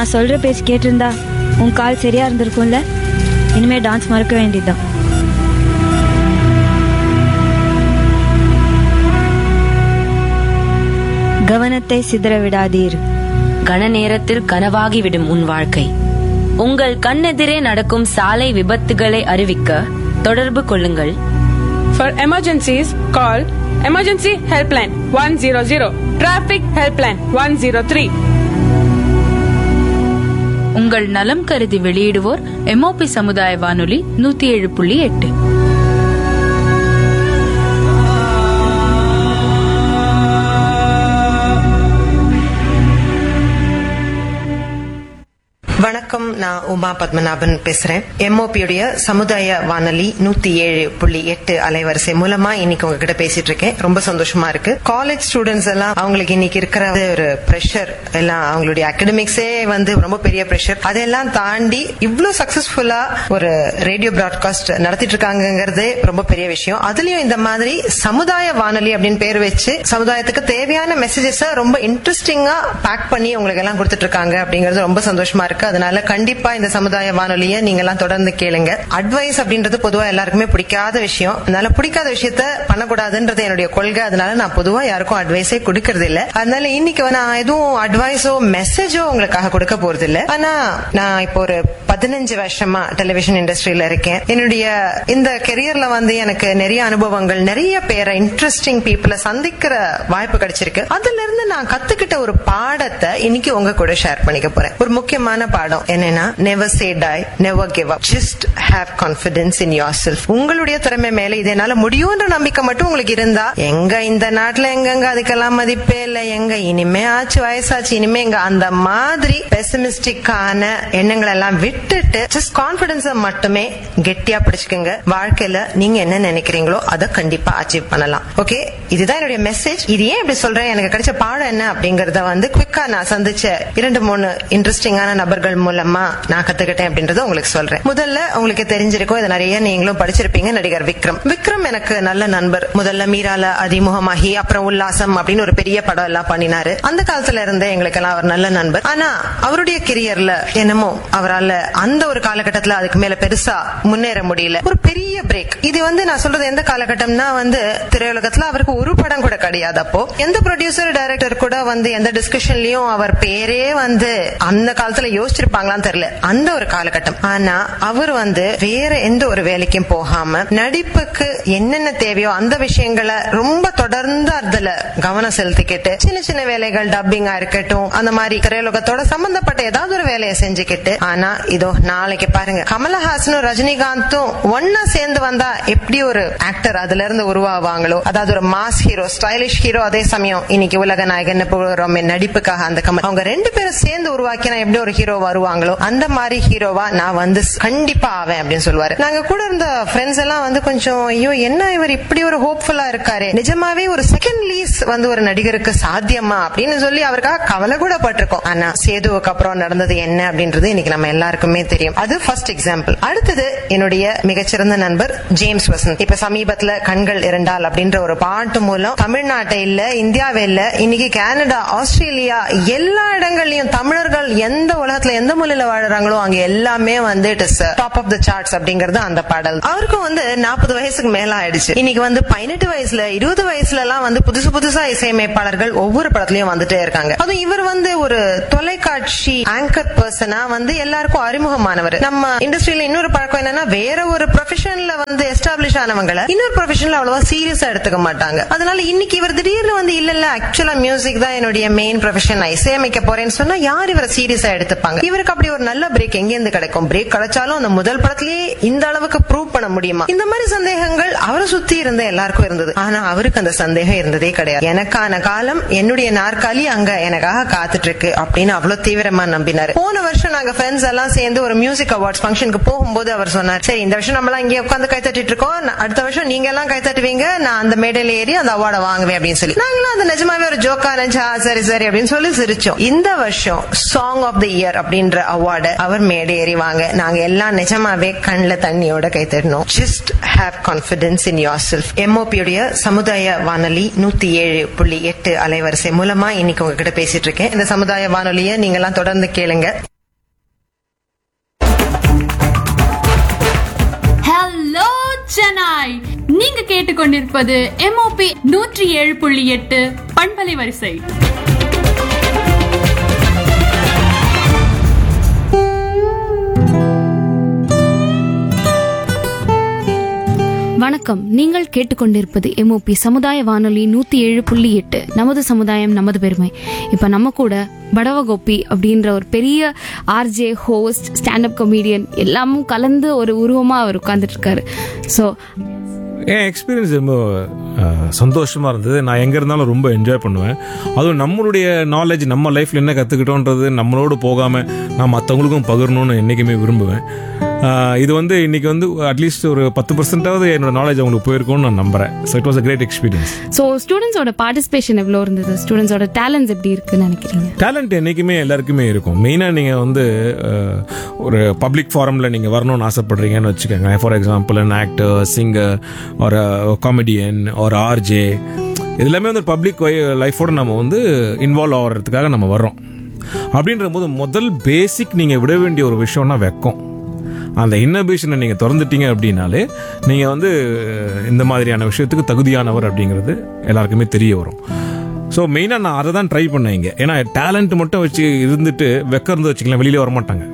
நான் சொல்ற பேச்சு கேட்டிருந்தா உன் கால் சரியா இருந்திருக்கும்ல இனிமே டான்ஸ் மறக்க வேண்டியதுதான் கவனத்தை சிதற விடாதீர் கன நேரத்தில் கனவாகிவிடும் உன் வாழ்க்கை உங்கள் கண்ணெதிரே நடக்கும் சாலை விபத்துகளை அறிவிக்க தொடர்பு கொள்ளுங்கள் For emergencies, call Emergency Helpline 100, Traffic Helpline 103. உங்கள் நலம் கருதி வெளியிடுவோர் எம்ஓபி சமுதாய வானொலி நூத்தி ஏழு புள்ளி எட்டு வணக்கம் நான் உமா பத்மநாபன் பேசுறேன் எம்ஓபியுடைய சமுதாய வானொலி நூத்தி ஏழு புள்ளி எட்டு அலைவரிசை மூலமா இன்னைக்கு உங்ககிட்ட பேசிட்டு இருக்கேன் ரொம்ப சந்தோஷமா இருக்கு காலேஜ் ஸ்டூடெண்ட்ஸ் எல்லாம் அவங்களுக்கு இன்னைக்கு இருக்கிற ஒரு ப்ரெஷர் எல்லாம் அவங்களுடைய அகடமிக்ஸே வந்து ரொம்ப பெரிய ப்ரெஷர் அதெல்லாம் தாண்டி இவ்ளோ சக்சஸ்ஃபுல்லா ஒரு ரேடியோ பிராட்காஸ்ட் நடத்திட்டு இருக்காங்கிறதே ரொம்ப பெரிய விஷயம் அதுலயும் இந்த மாதிரி சமுதாய வானொலி அப்படின்னு பேர் வச்சு சமுதாயத்துக்கு தேவையான மெசேஜஸ் ரொம்ப இன்ட்ரெஸ்டிங்கா பேக் பண்ணி உங்களுக்கு எல்லாம் கொடுத்துட்டு இருக்காங்க அப்படிங்கிறது ரொம்ப சந்தோஷமா இருக்கு அதனால கண்டிப்பா இந்த சமுதாய வானொலியை நீங்க எல்லாம் தொடர்ந்து கேளுங்க அட்வைஸ் அப்படின்றது பொதுவா எல்லாருக்குமே பிடிக்காத விஷயம் அதனால பிடிக்காத விஷயத்த பண்ணக்கூடாதுன்றது என்னுடைய கொள்கை அதனால நான் பொதுவா யாருக்கும் அட்வைஸே கொடுக்கறது இல்ல அதனால இன்னைக்கு நான் எதுவும் அட்வைஸோ மெசேஜோ உங்களுக்காக கொடுக்க போறது இல்ல ஆனா நான் இப்போ ஒரு பதினஞ்சு வருஷமா டெலிவிஷன் இண்டஸ்ட்ரியில இருக்கேன் என்னுடைய இந்த கெரியர்ல வந்து எனக்கு நிறைய அனுபவங்கள் நிறைய பேரை இன்ட்ரெஸ்டிங் பீப்புளை சந்திக்கிற வாய்ப்பு கிடைச்சிருக்கு அதுல இருந்து நான் கத்துக்கிட்ட ஒரு பாடத்தை இன்னைக்கு உங்க கூட ஷேர் பண்ணிக்க போறேன் ஒரு முக்கியமான பாடம் என்னன்னா never say die never give up just have confidence in yourself உங்களுடைய திறமை மேல இது என்னால முடியும்ன்ற நம்பிக்கை மட்டும் உங்களுக்கு இருந்தா எங்க இந்த நாட்டுல எங்கெங்க அதுக்கெல்லாம் மதிப்பே இல்ல எங்க இனிமே ஆச்சு வயசாச்சு இனிமே எங்க அந்த மாதிரி பெசிமிஸ்டிக்கான எண்ணங்கள் எல்லாம் விட்டுட்டு ஜஸ்ட் கான்பிடன்ஸ மட்டுமே கெட்டியா பிடிச்சுக்கோங்க வாழ்க்கையில நீங்க என்ன நினைக்கிறீங்களோ அதை கண்டிப்பா அச்சீவ் பண்ணலாம் ஓகே இதுதான் என்னுடைய மெசேஜ் இது ஏன் இப்படி சொல்றேன் எனக்கு கிடைச்ச பாடம் என்ன அப்படிங்கறத வந்து குவிக்கா நான் சந்திச்ச இரண்டு மூணு இன்ட்ரெஸ்டிங்கான நபர்கள் மூலமா நான் கத்துக்கிட்டேன் அப்படின்றத உங்களுக்கு சொல்றேன் முதல்ல உங்களுக்கு தெரிஞ்சிருக்கும் இது நிறைய நீங்களும் படிச்சிருப்பீங்க நடிகர் விக்ரம் விக்ரம் எனக்கு நல்ல நண்பர் முதல்ல மீரால அறிமுகமாகி அப்புறம் உல்லாசம் அப்படின்னு ஒரு பெரிய படம் எல்லாம் பண்ணினாரு அந்த காலத்துல இருந்தே எங்களுக்கு எல்லாம் அவர் நல்ல நண்பர் ஆனா அவருடைய கெரியர்ல என்னமோ அவரால் அந்த ஒரு காலகட்டத்துல அதுக்கு மேல பெருசா முன்னேற முடியல ஒரு பெரிய பிரேக் இது வந்து நான் சொல்றது எந்த காலகட்டம்னா வந்து திரையுலகத்துல அவருக்கு ஒரு படம் கூட கிடையாது அப்போ எந்த ப்ரொடியூசர் டைரக்டர் கூட வந்து எந்த டிஸ்கஷன்லயும் அவர் பேரே வந்து அந்த காலத்துல யோசிச்சிருப்பாங்களான்னு தெரியல அந்த ஒரு காலகட்டம் ஆனா அவர் வந்து வேற எந்த ஒரு வேலைக்கும் போகாம நடிப்புக்கு என்னென்ன தேவையோ அந்த விஷயங்களை ரொம்ப தொடர்ந்து அதுல கவனம் செலுத்திக்கிட்டு சின்ன சின்ன வேலைகள் டப்பிங்கா இருக்கட்டும் அந்த மாதிரி திரையுலகத்தோட சம்பந்தப்பட்ட ஏதாவது ஒரு வேலையை செஞ்சுக்கிட்டு ஆனா இதோ நாளைக்கு பாருங்க கமலஹாசனும் ரஜினிகாந்தும் ஒன்னா சேர்ந்து வந்தா எப்படி ஒரு ஆக்டர் அதுல இருந்து உருவாவாங்களோ அதாவது ஒரு மாஸ் ஹீரோ ஸ்டைலிஷ் ஹீரோ அதே சமயம் இன்னைக்கு உலக நாயகன் புகழறோம் நடிப்புக்காக அந்த கமல் அவங்க ரெண்டு பேரும் சேர்ந்து உருவாக்கினா எப்படி ஒரு ஹீரோ வருவாங்களோ அந்த மாதிரி ஹீரோவா நான் வந்து கண்டிப்பா ஆவேன் அப்படின்னு சொல்லுவாரு நாங்க கூட இருந்த ஃப்ரெண்ட்ஸ் எல்லாம் வந்து கொஞ்சம் ஐயோ என்ன இவர் இப்படி ஒரு ஹோப்ஃபுல்லா இருக்காரு நிஜமாவே ஒரு செகண்ட் லீஸ் வந்து ஒரு நடிகருக்கு சாத்தியமா அப்படின்னு சொல்லி அவருக்காக கவலை கூட பட்டிருக்கோம் ஆனா சேதுவுக்கு அப்புறம் நடந்தது என்ன அப்படின்றது இன்னைக்கு நம்ம எல்லாருக்குமே தெரியும் அது ஃபர்ஸ்ட் எக்ஸாம்பிள் அடுத்தது என்னுடைய மிகச்சிறந்த நண்பர் ஜேம்ஸ் வசந்த் இப்ப சமீபத்துல கண்கள் இரண்டால் அப்படின்ற ஒரு பாட்டு மூலம் தமிழ்நாட்டை இல்ல இந்தியாவே இல்ல இன்னைக்கு கனடா ஆஸ்திரேலியா எல்லா இடங்கள்லயும் தமிழர்கள் எந்த உலகத்துல எந்த மூலையில வாழுறாங்களோ அங்க எல்லாமே வந்து it is top of the charts அப்படிங்கறது அந்த பாடல் அவருக்கும் வந்து நாற்பது வயசுக்கு மேல ஆயிடுச்சு இன்னைக்கு வந்து பதினெட்டு வயசுல இருபது வயசுல எல்லாம் வந்து புதுசு புதுசா இசையமைப்பாளர்கள் ஒவ்வொரு படத்துலயும் வந்துட்டே இருக்காங்க அதுவும் இவர் வந்து ஒரு தொலைக்காட்சி ஆங்கர் பர்சனா வந்து எல்லாருக்கும் அறிமுகமானவர் நம்ம இண்டஸ்ட்ரியில இன்னொரு பழக்கம் என்னன்னா வேற ஒரு ப்ரொஃபஷன்ல வந்து எஸ்டாப்ளிஷ் ஆனவங்களை இன்னொரு ப்ரொஃபஷன்ல அவ்வளவா சீரியஸா எடுத்துக்க மாட்டாங்க அதனால இன்னைக்கு இவர் திடீர்னு வந்து இல்ல இல்ல ஆக்சுவலா மியூசிக் தான் என்னுடைய மெயின் ப்ரொஃபஷன் நான் இசையமைக்க போறேன்னு சொன்னா யார் இவரை சீரியஸா எடுத்துப்பாங்க இவருக்கு அப்படி ஒரு நல்ல பிரேக் எங்க இருந்து கிடைக்கும் பிரேக் கிடைச்சாலும் அந்த முதல் படத்திலேயே இந்த அளவுக்கு ப்ரூவ் பண்ண முடியுமா இந்த மாதிரி சந்தேகங்கள் அவரை சுத்தி இருந்த எல்லாருக்கும் இருந்தது ஆனா அவருக்கு அந்த சந்தேகம் இருந்ததே கிடையாது எனக்கான காலம் என்னுடைய நாற்காலி அங்க எனக்காக காத்துட்டு இருக்கு அப்படின்னு அவ்வளவு தீவிரமா நம்பினாரு போன வருஷம் நாங்க ஃப்ரெண்ட்ஸ் எல்லாம் சேர்ந்து ஒரு மியூசிக் அவார்ட்ஸ் ஃபங்க்ஷனுக்கு போகும்போது அவர் சொன்னார் சரி இந்த வருஷம் நம்ம எல்லாம் இங்கே உட்காந்து கை தட்டிட்டு இருக்கோம் நா- அடுத்த வருஷம் நீங்க எல்லாம் கை தட்டுவீங்க நான் அந்த மேடையில ஏறி அந்த அவார்டை வாங்குவேன் அப்படின்னு சொல்லி நாங்களும் அந்த நிஜமாவே ஒரு ஜோக்கா நினைச்சா சரி சரி அப்படின்னு சொல்லி சிரிச்சோம் இந்த வருஷம் சாங் ஆஃப் த இயர் அப்படின்ற அவார்டை அவர் மேடை ஏறி வாங்க நாங்க எல்லாம் நிஜமாவே கண்ணுல தண்ணியோட கை தட்டணும் just have confidence in yourself எம்ஓபியுடைய சமுதாய வானொலி நூத்தி ஏழு புள்ளி எட்டு அலைவரிசை மூலமா இன்னைக்கு உங்ககிட்ட பேசிட்டு இருக்கேன் இந்த சமுதாய வானொலியை நீங்க எல்லாம் தொடர்ந்து கேளுங்க ஹலோ சென்னாய் நீங்க கேட்டுக்கொண்டிருப்பது எம்ஓபி நூற்றி ஏழு புள்ளி எட்டு பண்பலை வரிசை வணக்கம் நீங்கள் கேட்டுக்கொண்டிருப்பது எம்ஓபி சமுதாய வானொலி நூத்தி ஏழு புள்ளி எட்டு நமது சமுதாயம் நமது பெருமை இப்ப நம்ம கூட படவகோப்பி அப்படின்ற ஒரு பெரிய ஆர்ஜே ஹோஸ்ட் ஸ்டாண்டப் கமெடியன் எல்லாமும் கலந்து ஒரு உருவமா அவர் உட்கார்ந்துட்டு இருக்காரு ஸோ என் எக்ஸ்பீரியன்ஸ் ரொம்ப அஹ், சந்தோஷமா இருந்தது நான் எங்க இருந்தாலும் ரொம்ப என்ஜாய் பண்ணுவேன் அதுவும் நம்மளுடைய நாலேஜ் நம்ம லைஃப்ல என்ன கத்துக்கிட்டோன்றது நம்மளோடு போகாம நான் மற்றவங்களுக்கும் பகிரணும்னு என்னைக்குமே விரும்புவேன் அஹ், இது வந்து இன்னைக்கு வந்து அட்லீஸ்ட் ஒரு பத்து பர்சன்டாவது என்னோட நாலேஜ் அவங்களுக்கு போயிருக்கும்னு நான் நம்புறேன் so it was a great experience so ஸ்டூடெண்ட்ஸோட பார்ட்டிசிபேஷன் எவ்வளோ இருந்தது ஸ்டூடெண்ட்ஸோட டேலண்ட்ஸ் எப்படி இருக்குன்னு நினைக்கிறீங்க டேலண்ட் என்றைக்குமே எல்லாருக்குமே இருக்கும் மெயினாக நீங்கள் வந்து அஹ், ஒரு பப்ளிக் ஃபாரமில் நீங்கள் வரணும்னு ஆசைப்படுறீங்கன்னு வச்சுக்கோங்க for example an actor singer ஒரு காமெடியன் ஒரு ஆர்ஜே இது எல்லாமே வந்து பப்ளிக் லைஃபோட நம்ம வந்து இன்வால்வ் ஆகிறதுக்காக நம்ம வர்றோம் அப்படின்ற போது முதல் பேசிக் நீங்கள் விட வேண்டிய ஒரு விஷயம்னா வெக்கம் அந்த இன்னபிஷனை நீங்கள் திறந்துட்டீங்க அப்படின்னாலே நீங்கள் வந்து இந்த மாதிரியான விஷயத்துக்கு தகுதியானவர் அப்படிங்கிறது எல்லாருக்குமே தெரிய வரும் ஸோ மெயினாக நான் அதை தான் ட்ரை பண்ணேன் இங்கே ஏன்னா டேலண்ட் மட்டும் வச்சு இருந்துட்டு வெக்க இருந்து வச்சுக்கலாம் வெளியிலே வரமாட்டாங்க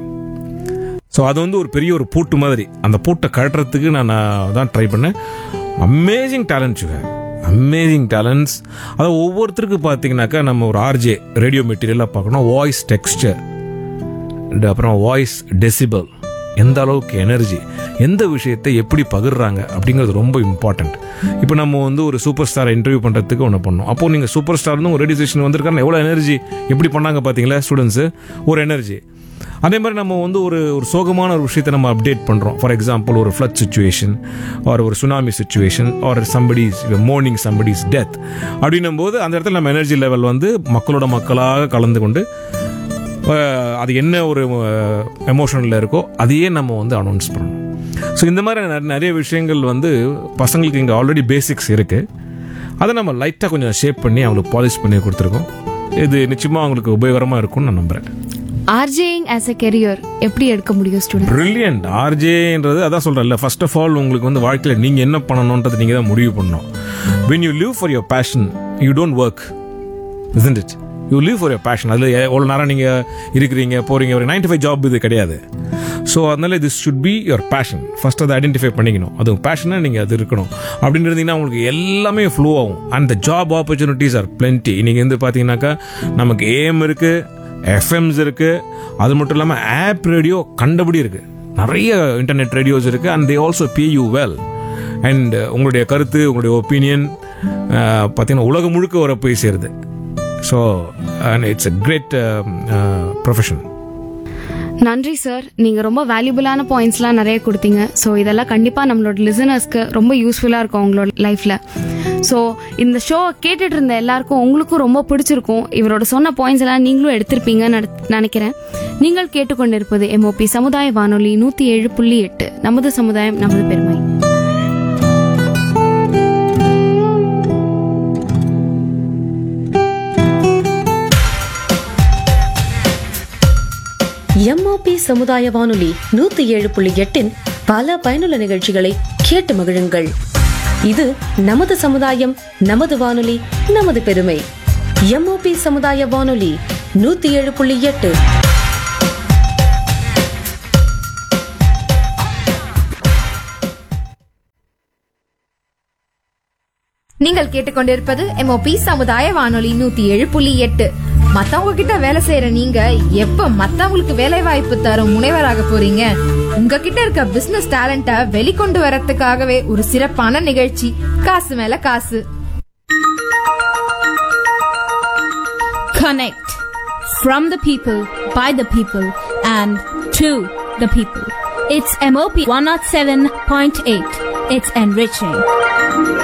ஸோ அது வந்து ஒரு பெரிய ஒரு பூட்டு மாதிரி அந்த பூட்டை கழட்டுறதுக்கு நான் நான் தான் ட்ரை பண்ணேன் அமேசிங் டேலண்ட் சுகர் அமேசிங் டேலண்ட்ஸ் அதை ஒவ்வொருத்தருக்கு பார்த்தீங்கன்னாக்கா நம்ம ஒரு ஆர்ஜே ரேடியோ மெட்டீரியலாக பார்க்கணும் வாய்ஸ் டெக்ஸ்டர் அப்புறம் வாய்ஸ் டெசிபல் எந்த அளவுக்கு எனர்ஜி எந்த விஷயத்தை எப்படி பகிர்றாங்க அப்படிங்கிறது ரொம்ப இம்பார்ட்டன்ட் இப்போ நம்ம வந்து ஒரு சூப்பர் ஸ்டாரை இன்டர்வியூ பண்ணுறதுக்கு ஒன்று பண்ணோம் அப்போ நீங்கள் சூப்பர் ஸ்டார்னு ஒரு ரேடியோ ஸ்டேஷன் வந்திருக்காங்க எவ்வளோ எனர்ஜி எப்படி பண்ணாங்க பார்த்தீங்களா ஸ்டூடெண்ட்ஸு ஒரு எனர்ஜி அதே மாதிரி நம்ம வந்து ஒரு ஒரு சோகமான ஒரு விஷயத்தை நம்ம அப்டேட் பண்ணுறோம் ஃபார் எக்ஸாம்பிள் ஒரு ஃப்ளட் சுச்சுவேஷன் ஒரு ஒரு சுனாமி சுச்சுவேஷன் ஒரு சம்படிஸ் மோர்னிங் சம்படிஸ் டெத் அப்படின்னும் போது அந்த இடத்துல நம்ம எனர்ஜி லெவல் வந்து மக்களோட மக்களாக கலந்து கொண்டு அஹ், அது என்ன ஒரு எமோஷனில் இருக்கோ அதையே நம்ம வந்து அனௌன்ஸ் பண்ணணும் ஸோ இந்த மாதிரி நெ- நிறைய விஷயங்கள் வந்து பசங்களுக்கு இங்கே ஆல்ரெடி பேசிக்ஸ் இருக்குது அதை நம்ம லைட்டாக கொஞ்சம் ஷேப் பண்ணி அவங்களுக்கு பாலிஷ் பண்ணி கொடுத்துருக்கோம் இது நிச்சயமாக அவங்களுக்கு உபயோகரமாக இருக்கும்னு நான் நம்புகிறேன் ஆர்ஜேயிங் ஆஸ் எ கெரியர் எப்படி எடுக்க முடியும் ஸ்டூடெண்ட் பிரில்லியன்ட் ஆர்ஜேன்றது அதான் சொல்கிறேன்ல ஃபர்ஸ்ட் ஆஃப் ஆல் உங்களுக்கு வந்து வாழ்க்கையில் நீங்கள் என்ன பண்ணணுன்றது நீங்கள் தான் முடிவு பண்ணணும் when you live for your passion you don't work isn't it you live for your passion அதில் எவ்வளோ நேரம் நீங்கள் இருக்கிறீங்க போகிறீங்க ஒரு நைன்டி ஃபைவ் ஜாப் இது கிடையாது ஸோ அதனால this should be your passion first அதை ஐடென்டிஃபை பண்ணிக்கணும் அது பேஷனாக நீங்கள் அது இருக்கணும் அப்படின்னு இருந்தீங்கன்னா உங்களுக்கு எல்லாமே ஃப்ளோ ஆகும் அந்த ஜாப் ஆப்பர்ச்சுனிட்டிஸ் ஆர் plenty நீங்கள் வந்து பார்த்தீங்கன்னாக்கா நமக்கு ஏஎம் இருக்குது எஃப்எம்ஸ் இருக்கு அது மட்டும் இல்லாமல் ஆப் ரேடியோ கண்டபடி இருக்கு நிறைய இன்டர்நெட் ரேடியோஸ் இருக்கு and they also pay you well and உங்களுடைய கருத்து உங்களுடைய ஒப்பீனியன் பார்த்தீங்கன்னா உலகம் முழுக்க வர போய் சேருது so and it's a great profession நன்றி சார் நீங்க ரொம்ப வேல்யூபிளான பாயிண்ட்ஸ்லாம் நிறைய கொடுத்தீங்க ஸோ இதெல்லாம் கண்டிப்பா நம்மளோட லிசனர்ஸ்க்கு ரொம்ப யூஸ்ஃபுல்லா இருக்கும் உங்களோட லைஃப்ல ஸோ இந்த ஷோ கேட்டுட்டு இருந்த எல்லாருக்கும் உங்களுக்கும் ரொம்ப பிடிச்சிருக்கும் இவரோட சொன்ன பாயிண்ட்ஸ் எல்லாம் நீங்களும் எடுத்திருப்பீங்கன்னு நட- நினைக்கிறேன் நீங்கள் கேட்டுக்கொண்டிருப்பது எம்ஓபி சமுதாய வானொலி நூத்தி ஏழு புள்ளி எட்டு நமது சமுதாயம் நமது பெருமை எம்ஓபி சமுதாய வானொலி நூத்தி ஏழு புள்ளி எட்டின் பல பயனுள்ள நிகழ்ச்சிகளை கேட்டு மகிழுங்கள் இது நமது சமுதாயம் நமது வானொலி நமது பெருமை எம்ஓபி சமுதாய வானொலி நூத்தி ஏழு புள்ளி எட்டு நீங்கள் கேட்டுக்கொண்டிருப்பது எம்ஓபி சமுதாய வானொலி நூத்தி ஏழு புள்ளி எட்டு மத்தவங்க கிட்ட வேலை செய்யற நீங்க எப்ப மத்தவங்களுக்கு வேலை வாய்ப்பு தரும் முனைவராக போறீங்க உங்ககிட்ட இருக்க பிசினஸ் டேலண்ட வெளிக்கொண்டு வரதுக்காகவே ஒரு சிறப்பான நிகழ்ச்சி காசு மேல காசு Connect from the people, by the people, and to the people. It's MOP 107.8. It's enriching.